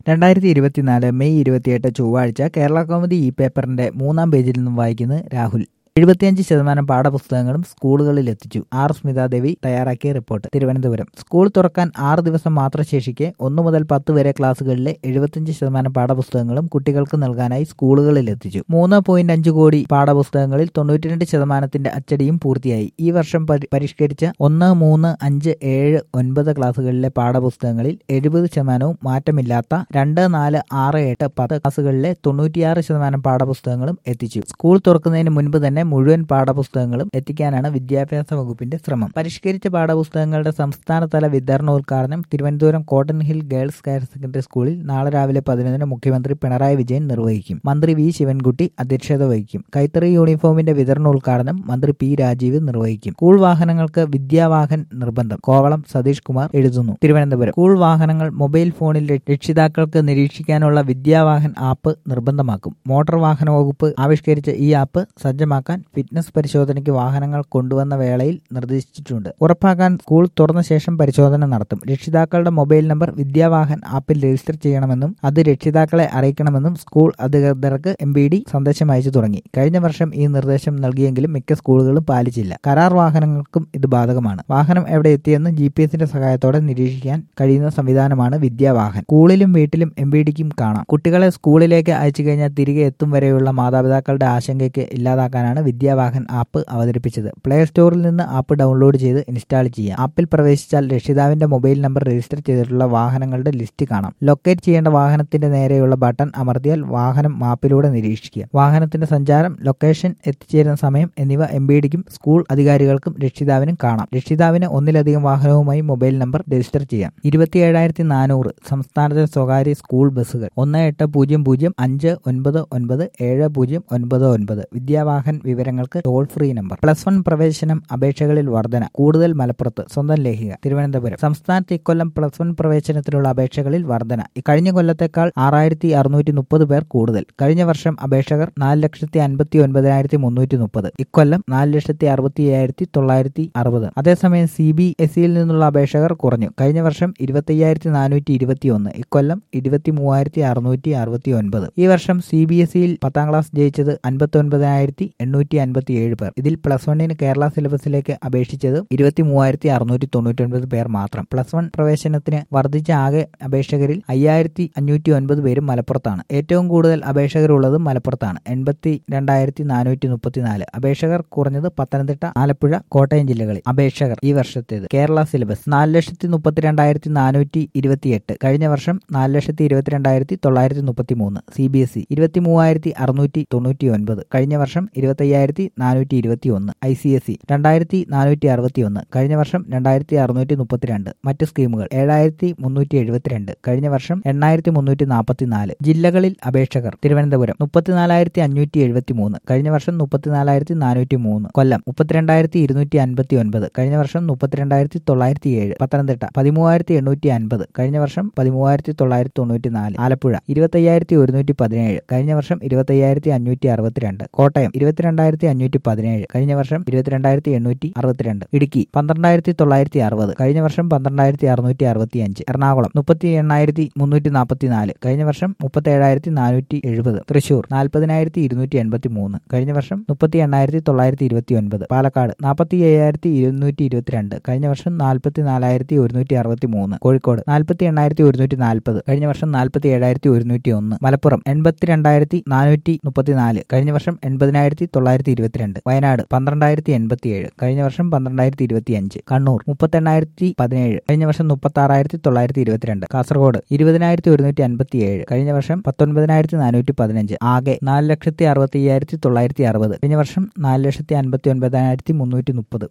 രണ്ടായിരത്തി ഇരുപത്തിനാല് മെയ് ഇരുപത്തിയെട്ട് ചൊവ്വാഴ്ച കേരള കൗമുദി ഈ പേപ്പറിന്റെ മൂന്നാം പേജിൽ നിന്നും വായിക്കുന്നത് രാഹുൽ എഴുപത്തിയഞ്ച് ശതമാനം പാഠപുസ്തകങ്ങളും സ്കൂളുകളിൽ എത്തിച്ചു ആർ സ്മിതാദേവി തയ്യാറാക്കിയ റിപ്പോർട്ട് തിരുവനന്തപുരം സ്കൂൾ തുറക്കാൻ ആറ് ദിവസം മാത്രം ശേഷിക്കെ ഒന്നു മുതൽ പത്ത് വരെ ക്ലാസ്സുകളിലെ എഴുപത്തിയഞ്ച് ശതമാനം പാഠപുസ്തകങ്ങളും കുട്ടികൾക്ക് നൽകാനായി സ്കൂളുകളിൽ എത്തിച്ചു മൂന്ന് പോയിന്റ് അഞ്ച് കോടി പാഠപുസ്തകങ്ങളിൽ തൊണ്ണൂറ്റിരണ്ട് ശതമാനത്തിന്റെ അച്ചടിയും പൂർത്തിയായി ഈ വർഷം പരി- പരിഷ്കരിച്ച ഒന്ന് മൂന്ന് അഞ്ച് ഏഴ് ഒൻപത് ക്ലാസ്സുകളിലെ പാഠപുസ്തകങ്ങളിൽ എഴുപത് ശതമാനവും മാറ്റമില്ലാത്ത രണ്ട് നാല് ആറ് എട്ട് പത്ത് ക്ലാസ്സുകളിലെ തൊണ്ണൂറ്റിയാറ് ശതമാനം പാഠപുസ്തകങ്ങളും എത്തിച്ചു സ്കൂൾ തുറക്കുന്നതിന് മുൻപ് തന്നെ മുഴുവൻ പാഠപുസ്തകങ്ങളും എത്തിക്കാനാണ് വിദ്യാഭ്യാസ വകുപ്പിന്റെ ശ്രമം പരിഷ്കരിച്ച പാഠപുസ്തകങ്ങളുടെ സംസ്ഥാനതല വിതരണോദ്ഘാടനം Thiruvananthapuram cotton hill girls higher secondary സ്കൂളിൽ നാളെ രാവിലെ പതിനൊന്നിന് മുഖ്യമന്ത്രി പിണറായി വിജയൻ നിർവഹിക്കും മന്ത്രി വി ശിവൻകുട്ടി അധ്യക്ഷത വഹിക്കും കൈത്തറി യൂണിഫോമിന്റെ വിതരണോദ്ഘാടനം മന്ത്രി പി രാജീവ് നിർവഹിക്കും സ്കൂൾ വാഹനങ്ങൾക്ക് വിദ്യാവാഹൻ നിർബന്ധം കോവളം സതീഷ് കുമാർ എഴുതുന്നു തിരുവനന്തപുരം സ്കൂൾ വാഹനങ്ങൾ മൊബൈൽ ഫോണിൽ ര- രക്ഷിതാക്കൾക്ക് നിരീക്ഷിക്കാനുള്ള വിദ്യാവാഹൻ ആപ്പ് നിർബന്ധമാക്കും മോട്ടോർ വാഹന വകുപ്പ് ആവിഷ്കരിച്ച ഈ ആപ്പ് സജ്ജമാക്കാൻ ഫിറ്റ്നസ് പരിശോധനയ്ക്ക് വാഹനങ്ങൾ കൊണ്ടുവന്ന വേളയിൽ നിർദ്ദേശിച്ചിട്ടുണ്ട് ഉറപ്പാക്കാൻ സ്കൂൾ തുറന്ന ശേഷം പരിശോധന നടത്തും രക്ഷിതാക്കളുടെ മൊബൈൽ നമ്പർ വിദ്യാവാഹൻ ആപ്പിൽ രജിസ്റ്റർ ചെയ്യണമെന്നും അത് രക്ഷിതാക്കളെ അറിയിക്കണമെന്നും സ്കൂൾ അധികൃതർക്ക് എം ബി ഡി സന്ദേശം അയച്ചു തുടങ്ങി കഴിഞ്ഞ വർഷം ഈ നിർദ്ദേശം നൽകിയെങ്കിലും മിക്ക സ്കൂളുകളും പാലിച്ചില്ല കരാർ വാഹനങ്ങൾക്കും ഇത് ബാധകമാണ് വാഹനം എവിടെ എത്തിയെന്ന് ജി പി എസിന്റെ സഹായത്തോടെ നിരീക്ഷിക്കാൻ കഴിയുന്ന സംവിധാനമാണ് വിദ്യാവാഹൻ സ്കൂളിലും വീട്ടിലും എം ബി ഡിക്കും കാണാം കുട്ടികളെ സ്കൂളിലേക്ക് അയച്ചു കഴിഞ്ഞാൽ തിരികെ എത്തും വരെയുള്ള മാതാപിതാക്കളുടെ ആശങ്കയ്ക്ക് ഇല്ലാതാക്കാനാണ് വിദ്യാവാഹൻ ആപ്പ് അവതരിപ്പിച്ചത് പ്ലേ സ്റ്റോറിൽ നിന്ന് ആപ്പ് ഡൗൺലോഡ് ചെയ്ത് ഇൻസ്റ്റാൾ ചെയ്യാം ആപ്പിൽ പ്രവേശിച്ചാൽ രക്ഷിതാവിന്റെ മൊബൈൽ നമ്പർ രജിസ്റ്റർ ചെയ്തിട്ടുള്ള വാഹനങ്ങളുടെ ലിസ്റ്റ് കാണാം ലൊക്കേറ്റ് ചെയ്യേണ്ട വാഹനത്തിന്റെ നേരെയുള്ള ബട്ടൺ അമർത്തിയാൽ വാഹനം മാപ്പിലൂടെ നിരീക്ഷിക്കുക വാഹനത്തിന്റെ സഞ്ചാരം ലൊക്കേഷൻ എത്തിച്ചേരുന്ന സമയം എന്നിവ എം ബി ഡിക്കും സ്കൂൾ അധികാരികൾക്കും രക്ഷിതാവിനും കാണാം രക്ഷിതാവിന് ഒന്നിലധികം വാഹനവുമായി മൊബൈൽ നമ്പർ രജിസ്റ്റർ ചെയ്യാം ഇരുപത്തിയേഴായിരത്തി നാനൂറ് സംസ്ഥാനത്തെ സ്വകാര്യ സ്കൂൾ ബസ്സുകൾ ഒന്ന് എട്ട് പൂജ്യം പൂജ്യം അഞ്ച് ഒൻപത് ഒൻപത് ഏഴ് പൂജ്യം ഒൻപത് ഒൻപത് വിദ്യാവാഹൻ വിവരങ്ങൾക്ക് toll free number plus one പ്രവേശനം അപേക്ഷകളിൽ വർധന കൂടുതൽ മലപ്പുറത്ത് സ്വന്തം ലേഖിക തിരുവനന്തപുരം സംസ്ഥാനത്ത് ഇക്കൊല്ലം പ്ലസ് വൺ പ്രവേശനത്തിനുള്ള അപേക്ഷകളിൽ വർധന കഴിഞ്ഞ കൊല്ലത്തേക്കാൾ ആറായിരത്തി അറുന്നൂറ്റി മുപ്പത് പേർ കൂടുതൽ കഴിഞ്ഞ വർഷം അപേക്ഷകർ നാല് ലക്ഷത്തി അൻപത്തി ഒൻപതിനായിരത്തി മുന്നൂറ്റി മുപ്പത് ഇക്കൊല്ലം നാല് ലക്ഷത്തി അറുപത്തി അയ്യായിരത്തി തൊള്ളായിരത്തി അറുപത് അതേസമയം സി ബി എസ് ഇയിൽ നിന്നുള്ള അപേക്ഷകർ കുറഞ്ഞു കഴിഞ്ഞ വർഷം ഇരുപത്തയ്യായിരത്തി നാനൂറ്റി ഇരുപത്തി ഒന്ന് ഇക്കൊല്ലം ഇരുപത്തി മൂവായിരത്തി അറുന്നൂറ്റി അറുപത്തി ഒൻപത് ഈ വർഷം സി ബി എസ് ഇയിൽ പത്താം ക്ലാസ് ജയിച്ചത് അൻപത്തി ഒൻപതിനായിരത്തി എണ്ണൂറ്റി അൻപത്തി ഏഴ് പേർ ഇതിൽ പ്ലസ് വണ്ണിന് കേരള സിലബസിലേക്ക് അപേക്ഷിച്ചത് ഇരുപത്തി മൂവായിരത്തി അറുന്നൂറ്റി തൊണ്ണൂറ്റി ഒൻപത് പേർ മാത്രം പ്ലസ് വൺ പ്രവേശനത്തിന് വർദ്ധിച്ച ആകെ അപേക്ഷകരിൽ അയ്യായിരത്തി അഞ്ഞൂറ്റി ഒൻപത് പേരും മലപ്പുറത്താണ് ഏറ്റവും കൂടുതൽ അപേക്ഷകരുള്ളതും മലപ്പുറത്താണ് എൺപത്തി രണ്ടായിരത്തി നാനൂറ്റി മുപ്പത്തിനാല് അപേക്ഷകർ കുറഞ്ഞത് പത്തനംതിട്ട ആലപ്പുഴ കോട്ടയം ജില്ലകളിൽ അപേക്ഷകർ ഈ വർഷത്തേത് കേരള സിലബസ് നാല് ലക്ഷത്തി മുപ്പത്തിരണ്ടായിരത്തി നാനൂറ്റി ഇരുപത്തിയെട്ട് കഴിഞ്ഞ വർഷം നാല് ലക്ഷത്തി ഇരുപത്തിരണ്ടായിരത്തി തൊള്ളായിരത്തി മുപ്പത്തി മൂന്ന് സി ബി എസ് ഇ ഇരുപത്തി മൂവായിരത്തി അറുന്നൂറ്റി തൊണ്ണൂറ്റി ഒൻപത് കഴിഞ്ഞ വർഷം ഇരുപത്തയ്യായിരത്തി നാനൂറ്റി ഇരുപത്തി ഒന്ന് ഐ സി എസ് ഇ രണ്ടായിരത്തി നാനൂറ്റി അറുപത്തി ഒന്ന് കഴിഞ്ഞ വർഷം രണ്ടായിരത്തി അറുന്നൂറ്റി മുപ്പത്തിരണ്ട് മറ്റ് സ്കീമുകൾ ഏഴായിരത്തി മുന്നൂറ്റി എഴുപത്തിരണ്ട് കഴിഞ്ഞ വർഷം എണ്ണായിരത്തി മുന്നൂറ്റി നാൽപ്പത്തിനാല് ജില്ലകളിൽ അപേക്ഷകർ തിരുവനന്തപുരം മുപ്പത്തിനാലായിരത്തി അഞ്ഞൂറ്റി എഴുപത്തി മൂന്ന് കഴിഞ്ഞ വർഷം മുപ്പത്തിനാലായിരത്തി നാനൂറ്റി മൂന്ന് കൊല്ലം മുപ്പത്തിരണ്ടായിരത്തി ഇരുന്നൂറ്റി അൻപത്തി ഒൻപത് കഴിഞ്ഞ വർഷം മുപ്പത്തിരണ്ടായിരത്തി തൊള്ളായിരത്തി ഏഴ് പത്തനംതിട്ട പതിമൂവായിരത്തി എണ്ണൂറ്റി അൻപത് കഴിഞ്ഞ വർഷം പതിമൂവായിരത്തി തൊള്ളായിരത്തി തൊണ്ണൂറ്റി നാല് ആലപ്പുഴ ഇരുപത്തയ്യായിരത്തി ഒരുന്നൂറ്റി പതിനേഴ് കഴിഞ്ഞ വർഷം ഇരുപത്തയ്യായിരത്തി അഞ്ഞൂറ്റി അറുപത്തിരണ്ട് കോട്ടയം ഇരുപത്തിരണ്ടായിരത്തി അഞ്ഞൂറ്റി പതിനേഴ് കഴിഞ്ഞ വർഷം ഇരുപത്തിരണ്ടായിരത്തി എണ്ണൂറ്റി അറുപത്തിരണ്ട് ഇടുക്കി പന്ത്രണ്ടായിരത്തി തൊള്ളായിരത്തി അറുപത് കഴിഞ്ഞ വർഷം പന്ത്രണ്ടായിരത്തി അറുന്നൂറ്റി അറുപത്തി അഞ്ച് എറണാകുളം മുപ്പത്തി എണ്ണായിരത്തി മുന്നൂറ്റി നാൽപ്പത്തി നാല് കഴിഞ്ഞ വർഷം മുപ്പത്തി ഏഴായിരത്തി നാനൂറ്റി എഴുപത് തൃശൂർ നാൽപ്പതിനായിരത്തി ഇരുന്നൂറ്റി എൺപത്തി മൂന്ന് കഴിഞ്ഞ വർഷം മുപ്പത്തി എണ്ണായിരത്തി തൊള്ളായിരത്തി ഇരുപത്തി ഒൻപത് പാലക്കാട് നാൽപ്പത്തി അയ്യായിരത്തി ഇരുന്നൂറ്റി ഇരുപത്തിരണ്ട് കഴിഞ്ഞ വർഷം നാൽപ്പത്തി നാലായിരത്തി ഒരുന്നൂറ്റി അറുപത്തി മൂന്ന് കോഴിക്കോട് നാൽപ്പത്തി എണ്ണായിരത്തി ഒരുന്നൂറ്റി നാൽപ്പത് കഴിഞ്ഞ വർഷം നാൽപ്പത്തി ഏഴായിരത്തി ഒരുന്നൂറ്റി ഒന്ന് മലപ്പുറം എൺപത്തി രണ്ടായിരത്തി നാനൂറ്റി മുപ്പത്തിനാല് കഴിഞ്ഞ വർഷം എൺപതിനായിരത്തി തൊള്ളായിരത്തി ഇരുപത്തിരണ്ട് വയനാട് പന്ത്രണ്ടായിരത്തി എൺപത്തിയേഴ് കഴിഞ്ഞ വർഷം പന്ത്രണ്ടായിരത്തി ഇരുപത്തി അഞ്ച് കണ്ണൂർ മുപ്പത്തെണ്ണായിരത്തി പതിനേഴ് കഴിഞ്ഞ വർഷം മുപ്പത്തി ആറായിരത്തി തൊള്ളായിരത്തി ഇരുപത്തിരണ്ട് കാസർഗോഡ് ഇരുപതിനായിരത്തി ഒരുന്നൂറ്റി അൻപത്തി ഏഴ് കഴിഞ്ഞ വർഷം പത്തൊൻപതിനായിരത്തി നാനൂറ്റി പതിനഞ്ച് ആകെ നാല് ലക്ഷത്തി അറുപത്തി അയ്യായിരത്തി തൊള്ളായിരത്തി അറുപത് കഴിഞ്ഞ വർഷം നാല് ലക്ഷത്തി അൻപത്തി ഒൻപതിനായിരത്തി മുന്നൂറ്റി മുപ്പത്